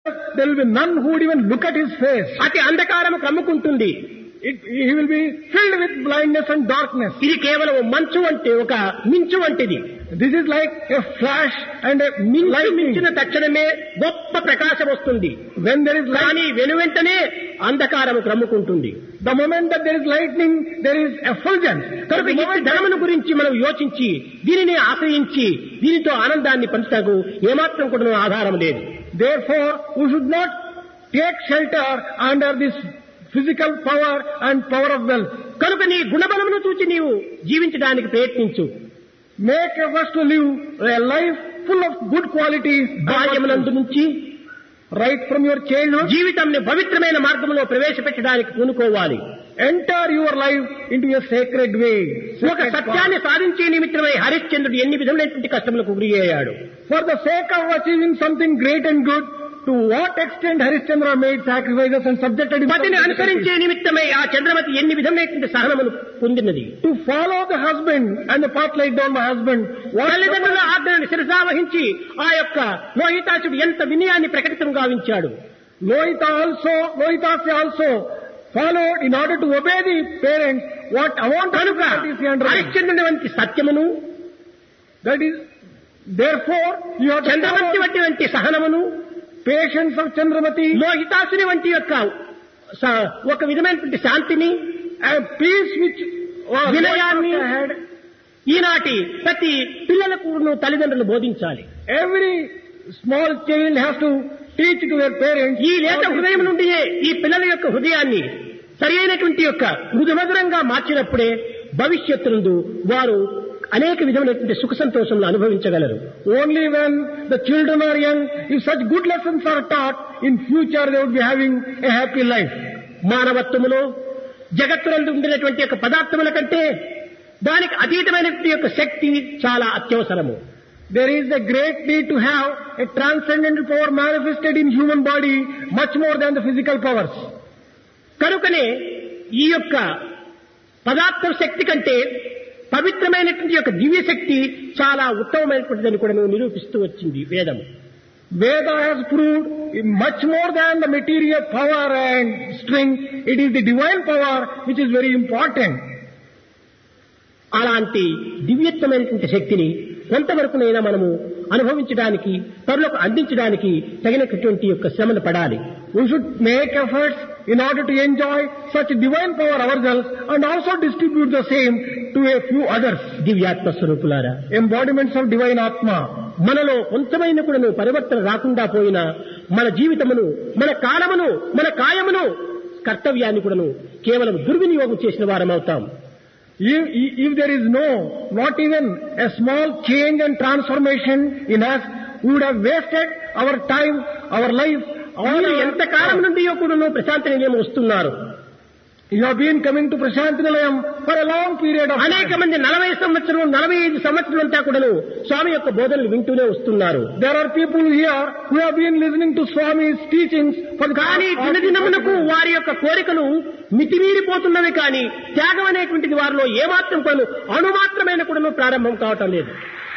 there will be none who would even look at his face. అతి అంధకారము కమ్ముకుంటుంది It, he will be filled with blindness and darkness. ఇది కేవలం మంచు వంటి ఒక మించు వంటిది This is like a flash and a మించు lightning. మించిన తక్షణమే గొప్ప ప్రకాశం వస్తుంది When there is light, కానీ వెనువెంటనే అంధకారము క్రమ్ముకుంటుంది the moment that there is lightning, there is effulgence. కనుక The ఈ moment ధనమును గురించి మనం యోచించి దీనిని ఆశ్రయించి దీనితో ఆనందాన్ని పంచుటకు ఏమాత్రం కూడా ఆధారం లేదు Therefore, we should not take shelter under this physical power and power of wealth. కనుక నీ గుణబలమును చూచి నీవు జీవించడానికి ప్రయత్నించు Make efforts to live a life full of good qualities బాల్యమునందు నుంచి right from your childhood. జీవితంని పవిత్రమైన మార్గంలో ప్రవేశపెట్టడానికి పూనుకోవాలి Enter your life into a sacred way. ఒక Sacred సత్యాన్ని path. సాధించే నిమిత్తమై హరిశ్చంద్రుడు ఎన్ని విధములైనటువంటి కష్టములకు గురి అయ్యాడు For the sake of achieving something great and good, to what extent Harishchandra made sacrifices and subjected himself పతిని to అనుసరించే sacrifice. నిమిత్తమై ఆ చంద్రమతి ఎన్ని విధములైనటువంటి సహనమును పొందినది To follow the husband and the path laid down by husband. What తల్లిదండ్రుల ఆజ్ఞలను శిరసావహించి ఆ యొక్క లోహితాసుడు ఎంత వినయాన్ని ప్రకటితం గావించాడు Lohita also, Lohitasi also followed in order to obey the parents what amount of కనుక qualities he underwent. హరిశ్చంద్రుని వంటి సత్యమును That is, therefore, you have to Chandramati follow వంటి సహనమును patience of Chandramati లోహితాసుని వంటి యొక్క స- ఒక విధమైనటువంటి శాంతిని and peace which was వినయాన్ని Lohita had. ఈనాటి ప్రతి పిల్లలకు తల్లిదండ్రులు బోధించాలి Every small child has to teach to their parents. ఈ లేత how to హృదయం నుండియే ఈ పిల్లల యొక్క హృదయాన్ని సరి అయినటువంటి యొక్క మృదుమధురంగా మార్చినప్పుడే భవిష్యత్తు వారు అనేక విధమైనటువంటి సుఖ సంతోషంలో అనుభవించగలరు Only when the children are young, if such good lessons are taught, in future they would be having a happy life. మానవత్వములో జగత్తునందు ఉండినటువంటి యొక్క పదార్థముల కంటే దానికి అతీతమైనటువంటి యొక్క శక్తి చాలా అత్యవసరము There is a great need to have a transcendental power manifested in human body much more than the physical powers. కనుకనే ఈ యొక్క పదార్థ శక్తి కంటే పవిత్రమైనటువంటి యొక్క దివ్య శక్తి చాలా ఉత్తమమైనటువంటిదని కూడా మేము నిరూపిస్తూ వచ్చింది వేదం Veda has proved much more than the material power and strength. It is the divine power which is very important. అలాంటి దివ్యత్వమైనటువంటి శక్తిని కొంతవరకునైనా మనము అనుభవించడానికి పరులకు అందించడానికి తగినటువంటి యొక్క శ్రమను పడాలి We should make efforts in order to enjoy such divine power ourselves and also distribute the same to a few others. దివ్యాత్మ స్వరూపులారా Embodiments of divine Atma. మనలో కొంతమైన కూడా పరివర్తన రాకుండా పోయినా మన జీవితమును మన కాలమును మన కాయమును కర్తవ్యాన్ని కూడాను కేవలం దుర్వినియోగం చేసిన వారం అవుతాం If, if there is no, not even a small change and transformation in us, we would have wasted our time, our life, all మీరు our ఎంత కాలం నుండి కూడాను ప్రశాంతి నిలయం వస్తున్నారు You have been coming to Prashant Nilayam for a long period of అనేక time. మంది నలభై సంవత్సరం నలభై ఐదు సంవత్సరం అంతా కూడాను స్వామి యొక్క బోధనలు వింటూనే వస్తున్నారు There are people here who have been listening to Swami's teachings for the కానీ past దినదినమునకు 40 years. వారి యొక్క కోరికలు మితిమీరిపోతున్నవి కానీ త్యాగం అనేటువంటిది వారిలో ఏమాత్రం కూడాను అణుమాత్రమైన కూడాను ప్రారంభం కావటం లేదు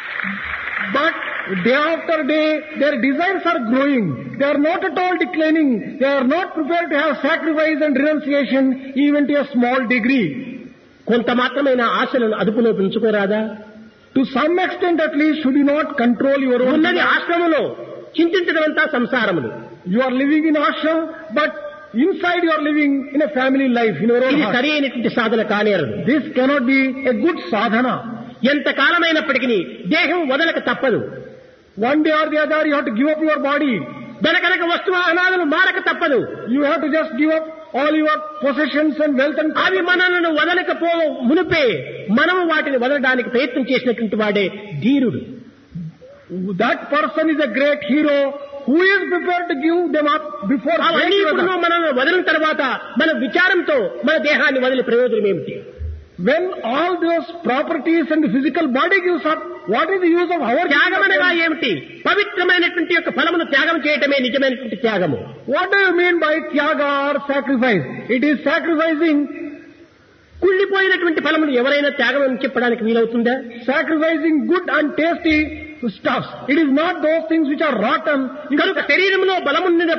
But day after day, their desires are growing. They are not at all declining. They are not prepared to have sacrifice and renunciation even to a small degree. కొంత మాత్రమైన ఆశలను అదుపులో పెంచుకోరాదా To some extent at least, should you not control your own ఉన్నది desires? ఆశ్రమంలో చింతించడమంతా సంసారములు You are living in ashram, but inside you are living in a family life, in your own ఇది heart. సరి అయినటువంటి సాధన కానేరదు This cannot be a good sadhana. ఎంత కాలమైనప్పటికీ దేహం వదలక తప్పదు One day or the other, you have to give up your body. దనకనక వస్తువు అనాథలు మారక తప్పదు You have to just give up all your possessions and wealth and అవి మనలను వదలకపో మునిపే మనము వాటిని వదలడానికి ప్రయత్నం చేసినటువంటి వాడే ధీరుడు that person is a great hero who is prepared to give them up before అవన్నీ breaking ఇప్పుడు others. మనల్ని వదిలిన తర్వాత మన విచారంతో మన దేహాన్ని వదిలి ప్రయోజనం ఏమిటి When all those properties and the physical body gives up, what is the use of our త్యాగం అనగా giving up? ఏమిటి పవిత్రమైనటువంటి యొక్క ఫలమును త్యాగం చేయటమే నిజమైనటువంటి త్యాగము What do you mean by tyaga or sacrifice? It is sacrificing, కుళ్ళిపోయినటువంటి ఫలమును ఎవరైనా త్యాగం అని చెప్పడానికి వీలవుతుందా sacrificing good and tasty stuffs. It is not those things which are rotten. కనుక శరీరంలో బలమున్న